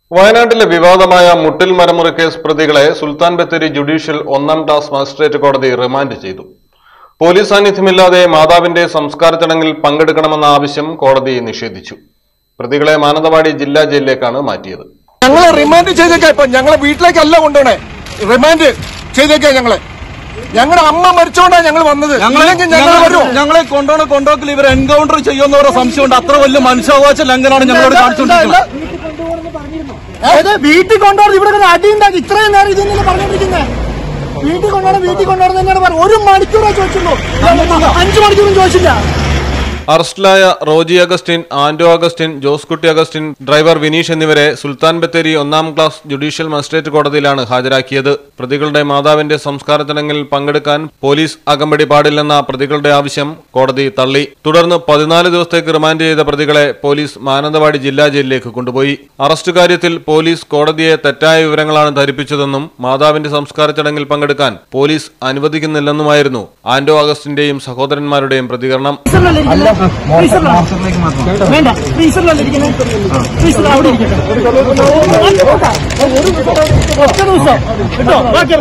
വയനാട്ടിലെ വിവാദമായ മുട്ടിൽ മരമുറി കേസ് പ്രതികളെ സുൽത്താൻ ബത്തേരി ജുഡീഷ്യൽ ഒന്നാം ക്ലാസ് മജിസ്ട്രേറ്റ് കോടതി റിമാൻഡ് ചെയ്തു പോലീസ് സാന്നിധ്യമില്ലാതെ മാതാവിന്റെ സംസ്കാര ചടങ്ങിൽ പങ്കെടുക്കണമെന്ന ആവശ്യം കോടതി നിഷേധിച്ചു പ്രതികളെ മാനന്തവാടി ജില്ലാ ജയിലിലേക്കാണ് മാറ്റിയത് ഞങ്ങളെ റിമാൻഡ് ചെയ്തേക്കാം ഇപ്പൊ ഞങ്ങളെ വീട്ടിലേക്കല്ല കൊണ്ടുപോണേ റിമാൻഡ് ചെയ്തേക്കാം ഞങ്ങളെ ഞങ്ങളുടെ അമ്മ മരിച്ചോണ്ടാ ഞങ്ങൾ വന്നത് ഇല്ലെങ്കിൽ ഞങ്ങൾ വരുമോ ഞങ്ങളെ കൊണ്ടോണ കൊണ്ടോക്കിൽ ഇവർ എൻകൗണ്ടർ ചെയ്യുന്നവരെ സംശയമുണ്ട് അത്ര വലിയ മനുഷ്യാവകാശ ലംഘനമാണ് ഞങ്ങളോട് കാണിച്ചുകൊണ്ടിരിക്കുന്നത് അതായത് വീട്ടിൽ കൊണ്ടുപോകണം ഇവിടെ കിടന്ന് അടി ഉണ്ടാക്കി ഇത്രയും നേരം ഇതൊന്നും പറഞ്ഞോണ്ടിരിക്കുന്നത് വീട്ടിൽ കൊണ്ടുപോകണം വീട്ടിൽ കൊണ്ടുപോകണം തന്നെയാണ് പറഞ്ഞത് ഒരു മണിക്കൂറേ ചോദിച്ചുള്ളൂ അഞ്ചു മണിക്കൂറും ചോദിച്ചില്ല അറസ്റ്റിലായ Roji Augustine Anto Augustine Joskutty Augustine driver Vineesh എന്നിവരെ സുൽത്താൻ ബത്തേരി ഒന്നാം ക്ലാസ് ജുഡീഷ്യൽ മജിസ്ട്രേറ്റ് കോടതിയിലാണ് ഹാജരാക്കിയത് പ്രതികളുടെ മാതാവിന്റെ സംസ്കാര ചടങ്ങിൽ പങ്കെടുക്കാൻ പോലീസ് അകമ്പടി പാടില്ലെന്ന പ്രതികളുടെ ആവശ്യം കോടതി തള്ളി തുടർന്ന് പതിനാല് ദിവസത്തേക്ക് റിമാൻഡ് ചെയ്ത പ്രതികളെ പോലീസ് മാനന്തവാടി ജില്ലാ ജയിലിലേക്ക് കൊണ്ടുപോയി അറസ്റ്റ് കാര്യത്തിൽ പോലീസ് കോടതിയെ തെറ്റായ വിവരങ്ങളാണ് ധരിപ്പിച്ചതെന്നും മാതാവിന്റെ സംസ്കാര ചടങ്ങിൽ പങ്കെടുക്കാൻ പോലീസ് അനുവദിക്കുന്നില്ലെന്നുമായിരുന്നു ആന്റോ അഗസ്റ്റിന്റെയും സഹോദരന്മാരുടെയും പ്രതികരണം വേണ്ട ഫ്രീസറിലല്ല ഇരിക്കുന്നത് ഫ്രീസറിൽ അവിടെ ഇരിക്കട്ടെ ഒറ്റ ദിവസം കേട്ടോ ബാക്കി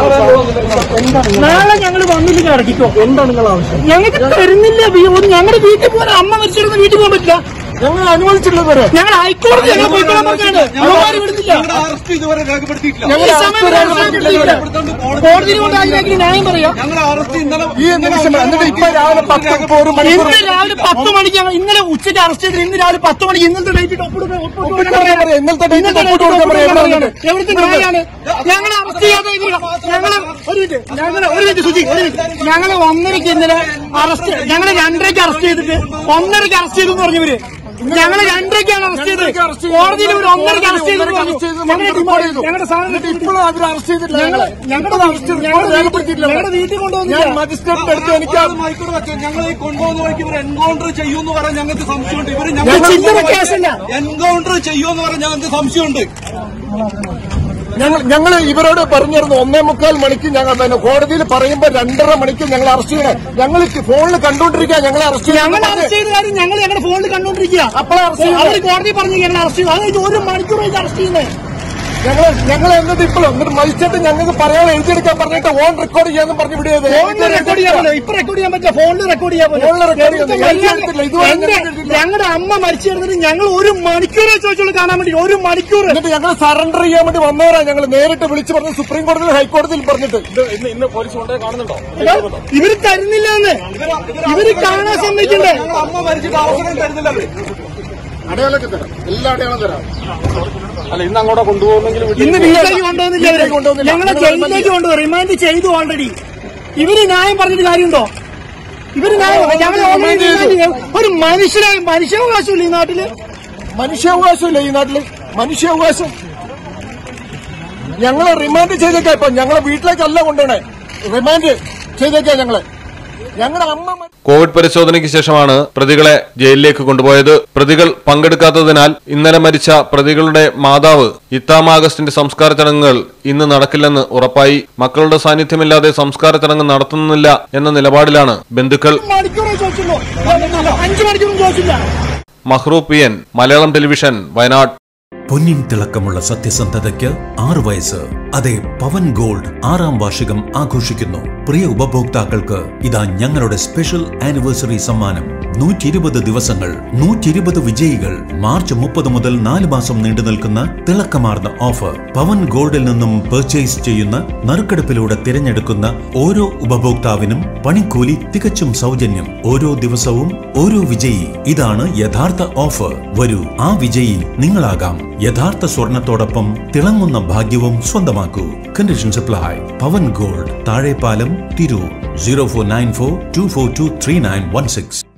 നാളെ ഞങ്ങൾ വന്നില്ലെങ്കിൽ ഇറക്കിക്കോ എന്താണ് നിങ്ങളുടെ ആവശ്യം ഞങ്ങൾക്ക് തരുന്നില്ല വീ- ഒന്ന് ഞങ്ങളുടെ വീട്ടിൽ പോകാൻ അമ്മ മരിച്ചിരുന്ന വീട്ടിൽ പോകാൻ പറ്റില്ല ഞങ്ങൾ അനുവദിച്ചില്ല വരെ ഞങ്ങൾ ഹൈക്കോടതി ഞങ്ങൾ പോയിക്കോളാൻ പറഞ്ഞാണ് അവന്മാര് വിടുന്നില്ല അറസ്റ്റ് ഇതുവരെ രേഖപ്പെടുത്തിയിട്ടില്ല ഞങ്ങൾ ഈ സമയം വരെ രേഖപ്പെടുത്തിയില്ല. കോടതിയിൽ കൊണ്ട് അതിലേക്ക് ന്യായം പറയാം ഞങ്ങളെ അറസ്റ്റ് ഇന്നലെ ഈ നിമിഷം എന്നിട്ട് ഇപ്പൊ രാവിലെ പത്ത് ഇപ്പൊ ഒരു മണിക്കൂർ ഇന്ന് രാവിലെ പത്ത് മണിക്ക് ഞങ്ങൾ ഇന്നലെ ഉച്ചയ്ക്ക് അറസ്റ്റ് ചെയ്ത് ഇന്ന് രാവിലെ പത്ത് മണിക്ക് ഇന്നത്തെ ഡേറ്റ് ഒപ്പിടുക ഒപ്പിട്ട് കൊടുക്കാൻ പറയാം. ഇന്നലത്തെ date ഇന്നത്തെ ഒപ്പിട്ട് കൊടുക്കാൻ പറയാം. എവിടെ പറയാണ് വന്നിട്ട്? എവിടുത്തെ ന്യായാണ് ഞങ്ങളെ അറസ്റ്റ് ചെയ്യാതെ ഞങ്ങള് ഒരു മിനിറ്റ് ഞങ്ങള് ഒരു മിനിറ്റ് സുജി ഒരു മിനിറ്റ് ഞങ്ങള് ഒന്നരക്ക് ഇന്നലെ അറസ്റ്റ് ഞങ്ങള് രണ്ടരയ്ക്ക് അറസ്റ്റ് ചെയ്തിട്ട് ഒന്നരക്ക് അറസ്റ്റ് ചെയ്തു എന്ന് പറഞ്ഞവര് ഞങ്ങള് രണ്ടരയ്ക്കാണ് അറസ്റ്റ് ചെയ്തത് കോടതിയിൽ ഒരു ഒന്നരക്ക് അറസ്റ്റ് ചെയ്തു ഞങ്ങളുടെ report ചെയ്തു. ഞങ്ങളുടെ സാധനം എന്നിട്ട് ഇപ്പോഴും അവർ അറസ്റ്റ് ചെയ്തിട്ടില്ല ഞങ്ങള് ഞങ്ങളുടെ അറസ്റ്റ് ഞങ്ങളുടെ രേഖപ്പെടുത്തിയിട്ടില്ല ഞങ്ങളുടെ വീട്ടിൽ ഞാൻ കൊണ്ടുവന്നില്ല മജിസ്ട്രേറ്റിന്റെ അടുത്ത് എനിക്ക് ആ- മൈക്കൂർ വെച്ച ഞങ്ങൾ ഈ കൊണ്ടുപോകുന്ന വഴിക്ക് ഇവർ എൻകൗണ്ടർ ചെയ്യുമെന്ന് പറയാൻ ഞങ്ങൾക്ക് സംശയമുണ്ട് ഇവർ ഇത് ചില്ലറ കേസല്ല എൻകൗണ്ടർ ചെയ്യുമെന്ന് പറയാൻ ഞങ്ങൾക്ക് സംശയമുണ്ട് ഞങ്ങൾ ഞങ്ങൾ ഇവരോട് പറഞ്ഞിരുന്നു ഒന്നേ മുക്കാൽ മണിക്ക് ഞങ്ങൾ പിന്നെ കോടതിയിൽ പറയുമ്പോ രണ്ടര മണിക്ക് ഞങ്ങൾ അറസ്റ്റ് ചെയ്യണേ ഞങ്ങൾ ഫോണിൽ കണ്ടുകൊണ്ടിരിക്കുക ഞങ്ങളെ അറസ്റ്റ് ഞങ്ങൾ അറസ്റ്റ് ചെയ്ത കാര്യം ഞങ്ങൾ ഞങ്ങളുടെ ഫോണിൽ കണ്ടോണ്ടിരിക്കുക അപ്പോഴാ അറസ്റ്റ് ചെയ്തത്. അവർ കോടതി പറഞ്ഞു ഞങ്ങൾ അറസ്റ്റ് ചെയ്തു അത് കഴിഞ്ഞ് ഒരു മണിക്കൂർ കഴിഞ്ഞ് അറസ്റ്റ് ചെയ്യുന്നത് ഞങ്ങൾ ഞങ്ങൾ എന്നിട്ട് ഇപ്പോഴും എന്നിട്ട് മജിസ്ട്രേറ്റ് ഞങ്ങൾക്ക് പറയാൻ എഴുതിയെടുക്കാൻ പറഞ്ഞിട്ട് ഓൺ റെക്കോർഡ് ചെയ്യാന്ന് പറഞ്ഞു വിടിയത് ഫോണിൽ റെക്കോർഡ് ചെയ്യാൻ പറ്റില്ല ഇപ്പൊ റെക്കോർഡ് ചെയ്യാൻ പറ്റില്ല ഫോണിൽ റെക്കോർഡ് ചെയ്യാൻ പറ്റില്ല ഫോണിൽ record ചെയ്യാൻ പറ്റില്ല. എഴുതിയെടുത്തില്ല. ഇതുവരെ എന്റെ- എഴുതിയെടുത്തില്ല. ഞങ്ങളുടെ അമ്മ മരിച്ചു കിടന്നിട്ട് ഞങ്ങൾ ഒരു മണിക്കൂറേ ചോദിച്ചോളൂ കാണാൻ വേണ്ടി ഒരു മണിക്കൂർ എന്നിട്ട് ഞങ്ങൾ സറണ്ടർ ചെയ്യാൻ വേണ്ടി വന്നവരാ ഞങ്ങൾ നേരിട്ട് വിളിച്ചു പറഞ്ഞ് സുപ്രീം കോടതിയിൽ ഹൈക്കോടതിയിൽ പറഞ്ഞിട്ട് ഇവര് തരുന്നില്ല എന്ന് ഇവര് കാണാൻ സമ്മതിക്കണ്ടേ ഞങ്ങൾ അമ്മ മരിച്ചിട്ട് അവസരം തരുന്നില്ല അവര് അടയാളൊക്കെ തരാം എല്ലാ അടയാളം തരാം അല്ല ഇന്ന് അങ്ങോട്ട് കൊണ്ടുപോകുന്നെങ്കിൽ ഇന്ന് വീട്ടിലേക്ക് കൊണ്ടുവന്നില്ല അവര് വീട്ടിലേക്ക് കൊണ്ടുവന്നില്ല. ഞങ്ങളെ ഞങ്ങൾ ജയിലിലേക്ക് കൊണ്ടുപോയി റിമാൻഡ് ചെയ്തു ഓൾറെഡി ഇവര് ന്യായം പറഞ്ഞിട്ട് കാര്യമുണ്ടോ ഇവര് ന്യായം ഞങ്ങൾ ഓൾറെഡി remand ചെയ്തു. ഒരു മനുഷ്യനായ മനുഷ്യാവകാശമില്ല ഈ നാട്ടില് മനുഷ്യാവകാശമില്ല ഈ നാട്ടില് മനുഷ്യാവകാശം ഞങ്ങളെ റിമാൻഡ് ചെയ്തേക്കാം ഇപ്പൊ ഞങ്ങളെ വീട്ടിലേക്കല്ല കൊണ്ടുപോണേ റിമാൻഡ് ചെയ്തേക്കാം ഞങ്ങളെ ഞങ്ങളുടെ അമ്മ മ- കോവിഡ് പരിശോധനയ്ക്ക് ശേഷമാണ് പ്രതികളെ ജയിലിലേക്ക് കൊണ്ടുപോയത് പ്രതികൾ പങ്കെടുക്കാത്തതിനാൽ ഇന്നലെ മരിച്ച പ്രതികളുടെ മാതാവ് ഇത്താമ അഗസ്റ്റിന്റെ സംസ്കാര ചടങ്ങുകൾ ഇന്ന് നടക്കില്ലെന്ന് ഉറപ്പായി മക്കളുടെ സാന്നിധ്യമില്ലാതെ സംസ്കാര ചടങ്ങ് നടത്തുന്നില്ല എന്ന നിലപാടിലാണ് ബന്ധുക്കൾ മണിക്കൂറേ ചോദിച്ചുള്ളൂ അഞ്ചു മണിക്കൂറും ചോദിച്ചില്ല മഹ്റൂ P N Malayalam television Wayanad പൊന്നിൻ തിളക്കമുള്ള സത്യസന്ധതയ്ക്ക് ആറ് വയസ്സ് അതെ പവൻ ഗോൾഡ് ആറാം വാർഷികം ആഘോഷിക്കുന്നു പ്രിയ ഉപഭോക്താക്കൾക്ക് ഇതാ ഞങ്ങളുടെ സ്പെഷ്യൽ ആനിവേഴ്സറി സമ്മാനം നൂറ്റി ഇരുപത് ദിവസങ്ങൾ നൂറ്റി ഇരുപത് വിജയികൾ മാർച്ച് മുപ്പത് മുതൽ നാല് മാസം നീണ്ടു നിൽക്കുന്ന തിളക്കമാർന്ന ഓഫർ പവൻ ഗോൾഡിൽ നിന്നും പർച്ചേസ് ചെയ്യുന്ന നറുക്കെടുപ്പിലൂടെ തിരഞ്ഞെടുക്കുന്ന ഓരോ ഉപഭോക്താവിനും പണിക്കൂലി തികച്ചും സൗജന്യം ഓരോ ദിവസവും ഓരോ വിജയി ഇതാണ് യഥാർത്ഥ ഓഫർ വരൂ ആ വിജയി നിങ്ങളാകാം യഥാർത്ഥ സ്വർണത്തോടൊപ്പം തിളങ്ങുന്ന ഭാഗ്യവും സ്വന്തമാക്കൂ condition supply Pavan gold Thazhepalam Tirur zero four nine four two four two three nine one six